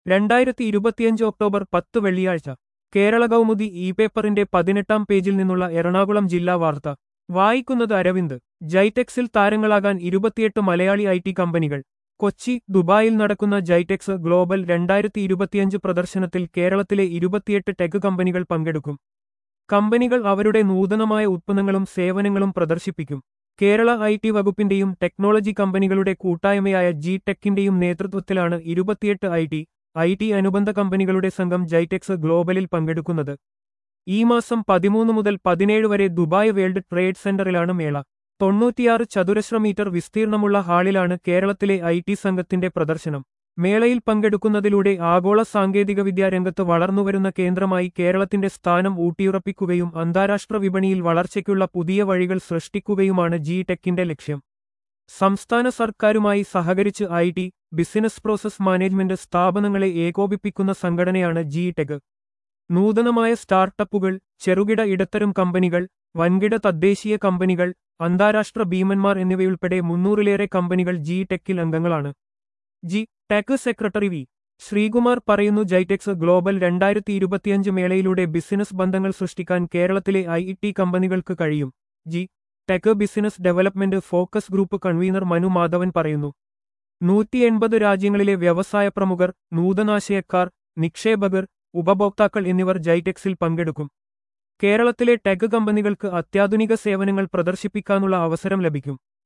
രണ്ടായിരത്തി ഇരുപത്തിയഞ്ച് ഒക്ടോബർ പത്ത് വെള്ളിയാഴ്ച കേരള കൗമുദി ഇ പേപ്പറിന്റെ പതിനെട്ടാം പേജിൽ നിന്നുള്ള എറണാകുളം ജില്ലാ വാർത്ത വായിക്കുന്നത് അരവിന്ദ് ജൈടെക്സിൽ താരങ്ങളാകാൻ ഇരുപത്തിയെട്ട് മലയാളി ഐ ടി കമ്പനികൾ കൊച്ചി ദുബായിൽ നടക്കുന്ന ജൈടെക്സ് ഗ്ലോബൽ രണ്ടായിരത്തി ഇരുപത്തിയഞ്ച് പ്രദർശനത്തിൽ കേരളത്തിലെ ഇരുപത്തിയെട്ട് ടെക് കമ്പനികൾ പങ്കെടുക്കും കമ്പനികൾ അവരുടെ നൂതനമായ ഉത്പന്നങ്ങളും സേവനങ്ങളും പ്രദർശിപ്പിക്കും കേരള ഐ ടി വകുപ്പിന്റെയും ടെക്നോളജി കമ്പനികളുടെ കൂട്ടായ്മയായ ജി ടെക്കിന്റെയും നേതൃത്വത്തിലാണ് ഇരുപത്തിയെട്ട് ഐ ടി ഐ ടി അനുബന്ധ കമ്പനികളുടെ സംഘം ജൈടെക്സ് ഗ്ലോബലിൽ പങ്കെടുക്കുന്നത് ഈ മാസം പതിമൂന്ന് മുതൽ പതിനേഴ് വരെ ദുബായ് വേൾഡ് ട്രേഡ് സെന്ററിലാണ് മേള തൊണ്ണൂറ്റിയാറ് ചതുരശ്ര മീറ്റർ വിസ്തീർണമുള്ള ഹാളിലാണ് കേരളത്തിലെ ഐ ടി സംഘത്തിന്റെ പ്രദർശനം മേളയിൽ പങ്കെടുക്കുന്നതിലൂടെ ആഗോള സാങ്കേതികവിദ്യാ രംഗത്ത് വളർന്നുവരുന്ന കേന്ദ്രമായി കേരളത്തിന്റെ സ്ഥാനം ഊട്ടിയുറപ്പിക്കുകയും അന്താരാഷ്ട്ര വിപണിയിൽ വളർച്ചയ്ക്കുള്ള പുതിയ വഴികൾ സൃഷ്ടിക്കുകയുമാണ് ജി ടെക്കിന്റെ ലക്ഷ്യം സംസ്ഥാന സർക്കാരുമായി സഹകരിച്ച് I T business process management സ്ഥാപനങ്ങളെ ഏകോപിപ്പിക്കുന്ന സംഘടനയാണ് ജി ടെക് നൂതനമായ സ്റ്റാർട്ടപ്പുകൾ ചെറുകിട ഇടത്തരം കമ്പനികൾ വൻകിട തദ്ദേശീയ കമ്പനികൾ അന്താരാഷ്ട്ര ഭീമന്മാർ എന്നിവയുൾപ്പെടെ മുന്നൂറിലേറെ കമ്പനികൾ ജി ടെക്കിൽ അംഗങ്ങളാണ് G tech secretary V Sreekumar പറയുന്നു ജൈടെക്സ് ഗ്ലോബൽ രണ്ടായിരത്തി ഇരുപത്തിയഞ്ച് മേളയിലൂടെ ബിസിനസ് ബന്ധങ്ങൾ സൃഷ്ടിക്കാൻ കേരളത്തിലെ ഐ ടി കമ്പനികൾക്ക് കഴിയും G tech business development focus group convener Manu Madhavan പറയുന്നു നൂറ്റി എൺപത് രാജ്യങ്ങളിലെ വ്യവസായ പ്രമുഖർ നൂതനാശയക്കാർ നിക്ഷേപകർ ഉപഭോക്താക്കൾ എന്നിവർ ജൈടെക്സിൽ പങ്കെടുക്കും കേരളത്തിലെ ടെക് കമ്പനികൾക്ക് അത്യാധുനിക സേവനങ്ങൾ പ്രദർശിപ്പിക്കാനുള്ള അവസരം ലഭിക്കും